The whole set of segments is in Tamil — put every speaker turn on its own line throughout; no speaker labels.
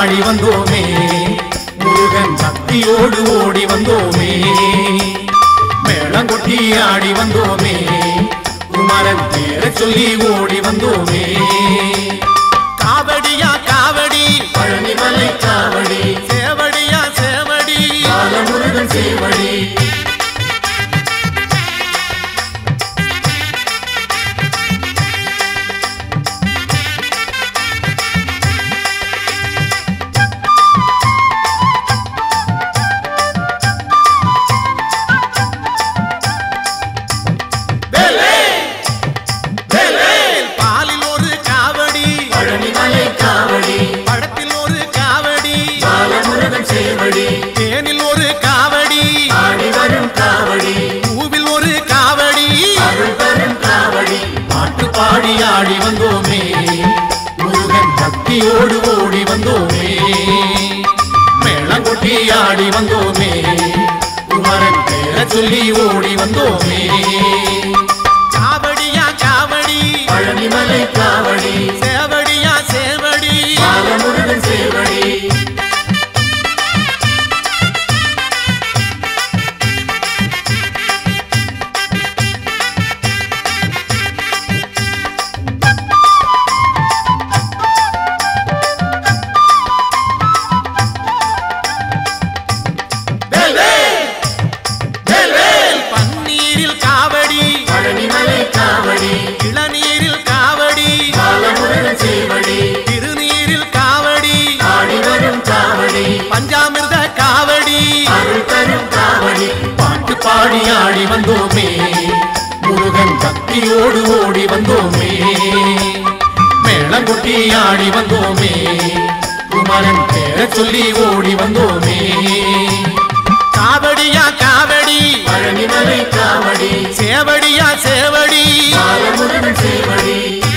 ஆடி வந்தோமே முருகன் பக்தியோடு ஓடி வந்தோமே மேளங்கொட்டி ஆடி வந்தோமே குமரன் பேரை சொல்லி ஓடி வந்தோமே
காவடியா காவடி
பழனிமலை காவடி
சேவடியா சேவடி
பாலமுருகன் சேவடி
பாலில் ஒரு காவடி
பழனிமலை காவடி
பழத்தில் ஒரு காவடி
பாலமுருகன் சேவடி
தேனில் ஒரு காவடி
ஆடி வரும் காவடி
பூவில் ஒரு காவடி
அருள் தரும் காவடி பாட்டு பாடி ஆடி வந்தோமே முருகன் பக்தியோடு ஓடி வந்தோமே மேளங்கொட்டி ஆடி வந்தோமே குமரன் பேரை சொல்லி ஓடி வந்தோமே
காவடியா காவடி
பழனிமலை காவடி
சேவடியா சேவடி
பாலமுருகன் சேவடி
பன்னீரில் காவடி
பழனிமலை காவடி
இளநீரில் காவடி
பாலமுருகன் சேவடி
திருநீரில் காவடி
ஆடி வரும் காவடி
பஞ்சாமிர்த காவடி
அருள் தரும் காவடி பாட்டு பாடி ஆடி வந்தோமே முருகன் பக்தியோடு ஓடி வந்தோமே மேளங்கொட்டி ஆடி வந்தோமே குமரன் பேரை சொல்லி ஓடி வந்தோமே
காவடியா காவடி
பழனிமலை காவடி
சேவடியா சேவடி
பாலமுருகன் சேவடி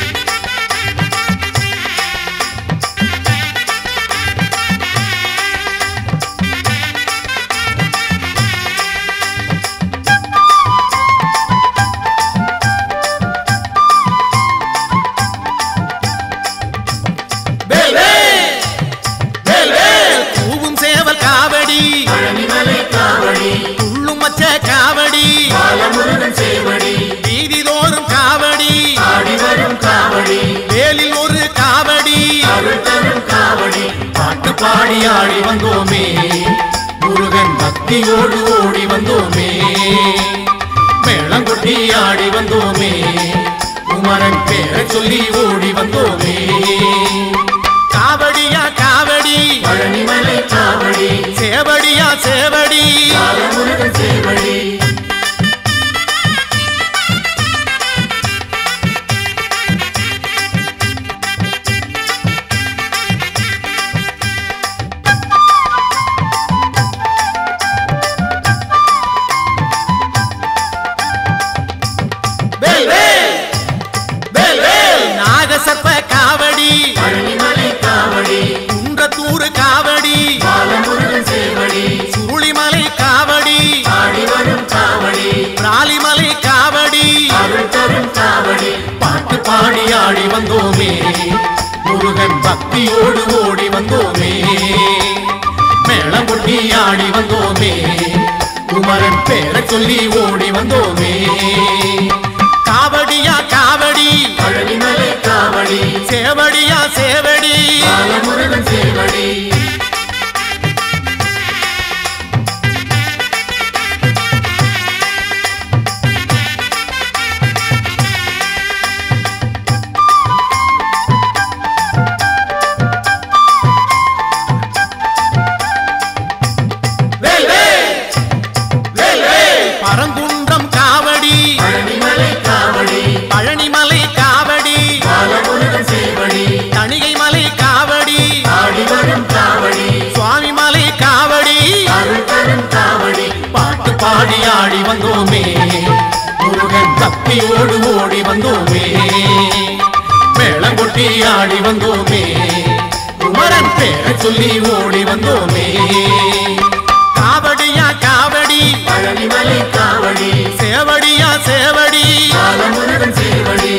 பூவும் சேவல் காவடி
பழனிமலை காவடி
உள்ளும் மச்ச காவடி
பாலமுருகன் சேவடி
வீதிதோறும் காவடி
ஆடி வரும் காவடி
வேலில் ஒரு காவடி
அருள் தரும் காவடி பாட்டு பாடி ஆடி வந்தோமே முருகன் பக்தியோடு ஓடி வந்தோமே மேளங்கொட்டி ஆடி வந்தோமே குமரன் பேரை சொல்லி ஓடி வந்தோமே
காவடியா காவடி
பழனிமலை காவடி
சேவடியா சேவடி
பாலமுருகன் சேவடி
நாகசர்ப்ப காவடி
பழனிமலை காவடி
குன்றத்தூர் காவடி
பாலமுருகன் சேவடி
சுருளிமலை காவடி
ஆடி வரும் காவடி
ராலிமலை காவடி
அருள் தரும் காவடி பாட்டு பாடி ஆடி வந்தோமே முருகன் பக்தியோடு ஓடி வந்தோமே மேளங்கொட்டி ஆடி வந்தோமே குமரன் பேரை சொல்லி ஓடி வந்தோமே
காவடியா காவடி
பழனிமலை காவடி
சேவடியா சேவடி
பாலமுருகன் சேவடி
பரங்குன்றம் காவடி
பழனிமலை காவடி
பழனிமலை காவடி
பாலமுருகன் சேவடி
தணிகை மலை காவடி
ஆடி வரும் காவடி
சுவாமி மலை காவடி
அருள் தரும் காவடி பாட்டு பாடி ஆடி வந்தோமே முருகன் பக்தியோடு ஓடி வந்தோமே மேளங்கொட்டி ஆடி வந்தோமே குமரன் பேரை சொல்லி ஓடி வந்தோமே
காவடியா காவடி
பழனிமலை காவடி
சேவடியா சேவடி
பாலமுருகன் சேவடி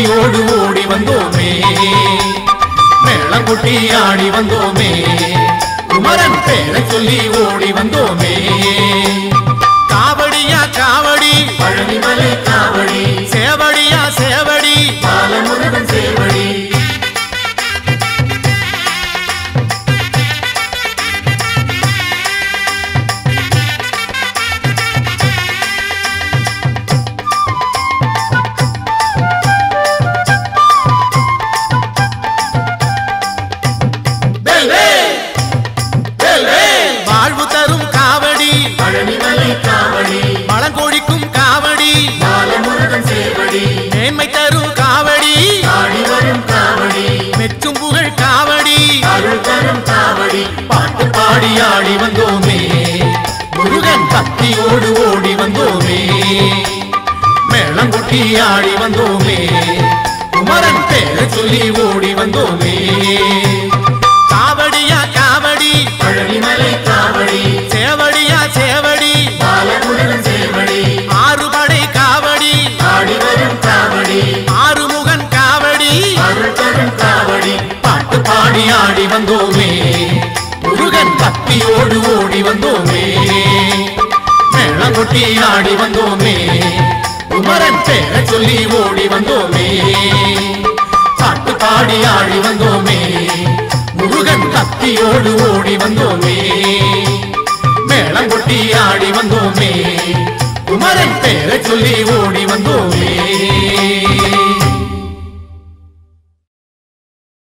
பக்தியோடு ஓடி வந்தோமே மேளம் கொட்டி ஆடி வந்தோமே குமரன் பேரை சொல்லி ஓடி வந்தோமே
காவடியா காவடி
பழனிமலை காவடி
சேவடியா சேவடி
பாலமுருகன் சேவடி
வாழ்வு தரும் காவடி
பழனிமலை காவடி
பழங்கொழிக்கும் காவடி
பாலமுருகன் சேவடி
மேன்மை தரும் காவடி
ஆடி வரும் காவடி
மெச்சும் புகழ் காவடி
அருள் தரும் காவடி பாட்டு பாடி ஆடி வந்தோமே முருகன் பக்தியோடு ஓடி வந்தோமே மேளம் கொட்டி ஆடி வந்தோமே குமரன் பேரை சொல்லி ஓடி வந்தோமே
காவடியா காவடி
பழனிமலை காவடி
சேவடியா சேவடி
பாலமுருகன் சேவடி
ஆறுபடை காவடி
ஆடி வரும் காவடி
ஆறுமுகன் காவடி
அருள் தரும் காவடி பாட்டு பாடி ஆடி வந்தோமே முருகன் பக்தியோடு ஓடி வந்தோமே மேளம் கொட்டி ஆடி வந்தோமே குமரன் பேரை சொல்லி ஓடி வந்தோமே பாட்டு பாடி ஆடி வந்தோமே முருகன் பக்தியோடு ஓடி வந்தோமே மேளம் கொட்டி ஆடி வந்தோமே குமரன் பேரை சொல்லி ஓடி வந்தோமே